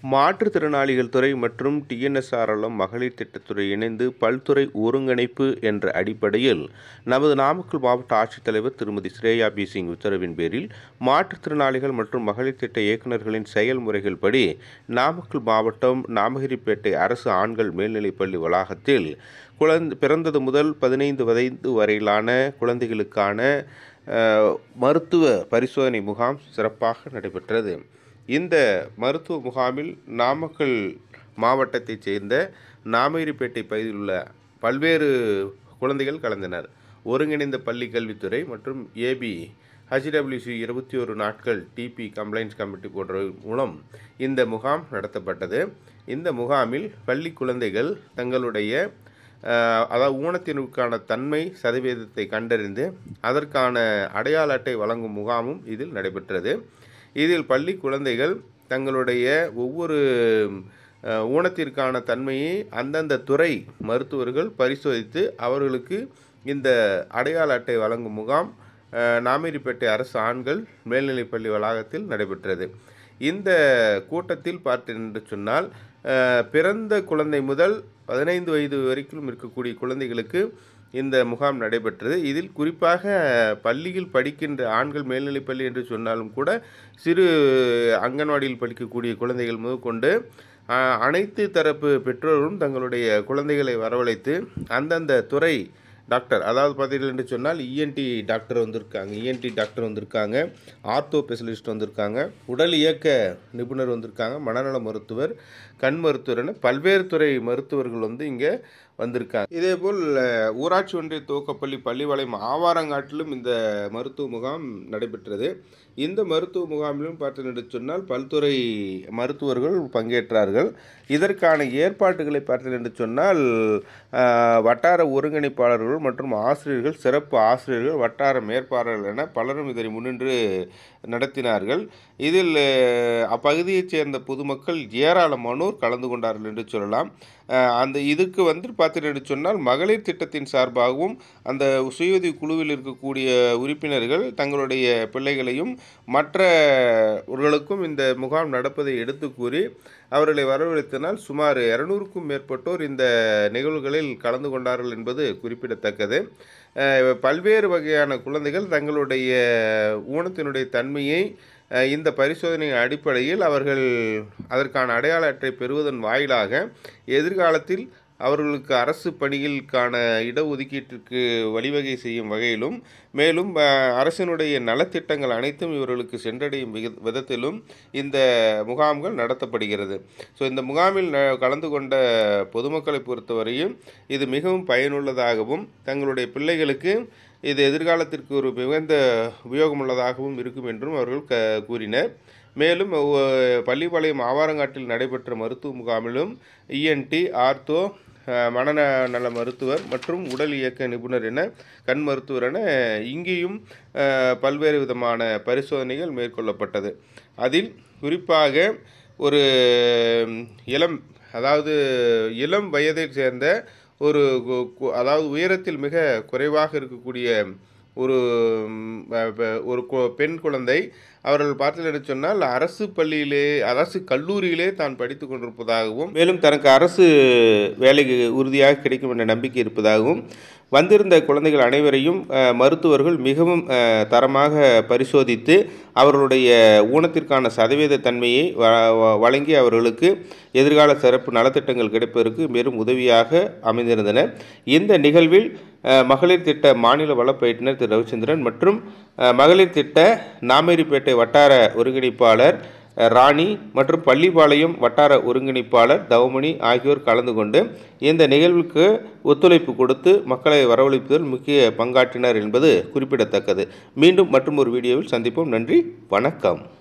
மாற்றுத்திறனாளிகள் துறை மற்றும் டிஎன்எஸ்ஆர்எல்எம் மகளிர் திட்டத்துறை இணைந்து பல்துறை ஒருங்கிணைப்பு என்ற அடிப்படையில் நமது நாமக்கல் மாவட்ட ஆட்சித்தலைவர் திருமதி ஸ்ரேயா பி சிங் உத்தரவின் பேரில் மாற்றுத்திறனாளிகள் மற்றும் மகளிர் திட்ட இயக்குநர்களின் செயல்முறைகள் படி நாமக்கல் மாவட்டம் நாமகிரிப்பேட்டை அரசு ஆண்கள் மேல்நிலைப்பள்ளி வளாகத்தில் குழந்தை பிறந்தது முதல் பதினைந்து வயது வரையிலான குழந்தைகளுக்கான அஹ், மருத்துவ பரிசோதனை முகாம் சிறப்பாக நடைபெற்றது இந்த மருத்துவ முகாமில் நாமக்கல் மாவட்டத்தைச் சேர்ந்த நாமகிரிப்பேட்டை பகுதியில் உள்ள பல்வேறு குழந்தைகள் கலந்தனர் ஒருங்கிணைந்த பள்ளி கல்வித்துறை மற்றும் ஏபி ஹச்டபிள்யூசி இருபத்தி ஒரு நாட்கள் டிபி கம்ப்ளைண்ட்ஸ் கமிட்டி போன்றவை மூலம் இந்த முகாம் நடத்தப்பட்டது இந்த முகாமில் பள்ளி குழந்தைகள் தங்களுடைய அஹ், அதாவது ஊனத்தினுக்கான தன்மை சதவீதத்தை கண்டறிந்து அதற்கான அடையாள அட்டை வழங்கும் முகாமும் இதில் நடைபெற்றது இதில் பள்ளி குழந்தைகள் தங்களுடைய ஒவ்வொரு அஹ், ஊனத்திற்கான தன்மையை அந்தந்த துறை மருத்துவர்கள் பரிசோதித்து அவர்களுக்கு இந்த அடையாள அட்டை வழங்கும் முகாம் அஹ், நாமேரிப்பேட்டை அரசு ஆண்கள் மேல்நிலைப்பள்ளி வளாகத்தில் நடைபெற்றது இந்த கூட்டத்தில் பார்த்தேன் என்று சொன்னால் அஹ், பிறந்த குழந்தை முதல் பதினைந்து வயது வரைக்கும் இருக்கக்கூடிய குழந்தைகளுக்கு இந்த முகாம் நடைபெற்றது இதில் குறிப்பாக பள்ளியில் படிக்கின்ற ஆண்கள் மேல்நிலைப்பள்ளி என்று சொன்னாலும் கூட சிறு அங்கன்வாடியில் படிக்கக்கூடிய குழந்தைகள் முதற்கொண்டு அஹ், அனைத்து தரப்பு பெற்றோரும் தங்களுடைய குழந்தைகளை வரவழைத்து அந்தந்த துறை டாக்டர் அதாவது பார்த்தீர்கள் என்று சொன்னால் இஎன்டி டாக்டர் வந்திருக்காங்க இஎன்டி டாக்டர் வந்திருக்காங்க ஆர்த்தோ ஸ்பெஷலிஸ்ட் வந்திருக்காங்க உடல் இயக்க நிபுணர் வந்திருக்காங்க மனநல மருத்துவர் கண் மருத்துவர் என பல்வேறு துறை மருத்துவர்கள் வந்து இங்கே வந்திருக்காங்க இதேபோல் அஹ், ஊராட்சி ஒன்றிய துவக்கப்பள்ளி பள்ளிவாளையம் ஆவாரங்காட்டிலும் இந்த மருத்துவ முகாம் நடைபெற்றது இந்த மருத்துவ முகாமிலும் பார்த்தீர்கள் என்று சொன்னால் பல்துறை மருத்துவர்கள் பங்கேற்றார்கள் இதற்கான ஏற்பாடுகளை பார்த்தீர்கள் என்று சொன்னால் அஹ், வட்டார ஒருங்கிணைப்பாளர்கள் மற்றும் ஆசிரியர்கள் சிறப்பு ஆசிரியர்கள் வட்டார மேற்பாளர்கள் என பலரும் இதனை முன்னின்று நடத்தினார்கள் இதில் அஹ், அப்பகுதியைச் சேர்ந்த பொதுமக்கள் ஏராளமானோர் கலந்து கொண்டார்கள் என்று சொல்லலாம் அஹ், அந்த இதுக்கு வந்து பார்த்தீர்கள் என்று சொன்னால் மகளிர் திட்டத்தின் சார்பாகவும் அந்த சுயஉதவி குழுவில் இருக்கக்கூடிய உறுப்பினர்கள் தங்களுடைய பிள்ளைகளையும் மற்றவர்களுக்கும் இந்த முகாம் நடப்பதை எடுத்து கூறி அவர்களை வரவழைத்தனால் சுமார் இரநூறுக்கும் மேற்பட்டோர் இந்த நிகழ்வுகளில் கலந்து கொண்டார்கள் என்பது குறிப்பிடத்தக்கது அஹ், பல்வேறு வகையான குழந்தைகள் தங்களுடைய ஊனத்தினுடைய தன்மையை அஹ், இந்த பரிசோதனையின் அடிப்படையில் அவர்கள் அதற்கான அடையாள அட்டை பெறுவதன் வாயிலாக எதிர்காலத்தில் அவர்களுக்கு அரசு பணிகளுக்கான இடஒதுக்கீட்டிற்கு வழிவகை செய்யும் வகையிலும் மேலும் அஹ், அரசினுடைய நலத்திட்டங்கள் அனைத்தும் இவர்களுக்கு சென்றடையும் விக- விதத்திலும் இந்த முகாம்கள் நடத்தப்படுகிறது ஸோ இந்த முகாமில் ந- கலந்து கொண்ட பொதுமக்களை பொறுத்தவரையும் இது மிகவும் பயனுள்ளதாகவும் தங்களுடைய பிள்ளைகளுக்கு இது எதிர்காலத்திற்கு ஒரு மிகுந்த உபயோகமுள்ளதாகவும் இருக்கும் என்றும் அவர்கள் க கூறினர் மேலும் ஒ- பள்ளிப்பாளையம் ஆவாரங்காட்டில் நடைபெற்ற மருத்துவ முகாமிலும் இஎன்டி ஆர்த்தோ அஹ், மனநல மருத்துவர் மற்றும் உடல் இயக்க நிபுணர் என கண் மருத்துவர் என இங்கேயும் அஹ், பல்வேறு விதமான பரிசோதனைகள் மேற்கொள்ளப்பட்டது அதில் குறிப்பாக ஒரு ம், இளம் அதாவது இளம் வயதைச் சேர்ந்த ஒரு கு- கு- அதாவது உயரத்தில் மிக குறைவாக இருக்கக்கூடிய ஒரு ம், ப- ப- ஒரு கு- பெண் குழந்தை அவர்கள் பார்த்தீர்கள் என்று சொன்னால் அரசு பள்ளியிலே அரசு கல்லூரியிலே தான் படித்து கொண்டிருப்பதாகவும் மேலும் தனக்கு அரசு வேலை உறுதியாக கிடைக்கும் என்ற நம்பிக்கை இருப்பதாகவும் வந்திருந்த குழந்தைகள் அனைவரையும் அஹ், மருத்துவர்கள் மிகவும் அஹ், தரமாக பரிசோதித்து அவர்களுடைய ஊனத்திற்கான சதவீத தன்மையை வ- வ- வழங்கி அவர்களுக்கு எதிர்கால சிறப்பு நலத்திட்டங்கள் கிடைப்பதற்கு மேலும் உதவியாக அமைந்திருந்தன இந்த நிகழ்வில் அஹ், மகளிர் திட்ட மாநில வளப் பயிற்றுனர் திரு ரவிச்சந்திரன் மற்றும் அஹ், மகளிர் திட்ட நாமேரிப்பேட்டை வட்டார ஒருங்கிணைப்பாளர் அஹ், ராணி மற்றும் பள்ளிப்பாளையம் வட்டார ஒருங்கிணைப்பாளர் தவமணி ஆகியோர் கலந்து கொண்டு இந்த நிகழ்வுக்கு ஒத்துழைப்பு கொடுத்து மக்களை வரவழைப்பதில் முக்கிய பங்காற்றினர் என்பது குறிப்பிடத்தக்கது மீண்டும் மற்றும் ஒரு வீடியோவில் சந்திப்போம் நன்றி வணக்கம்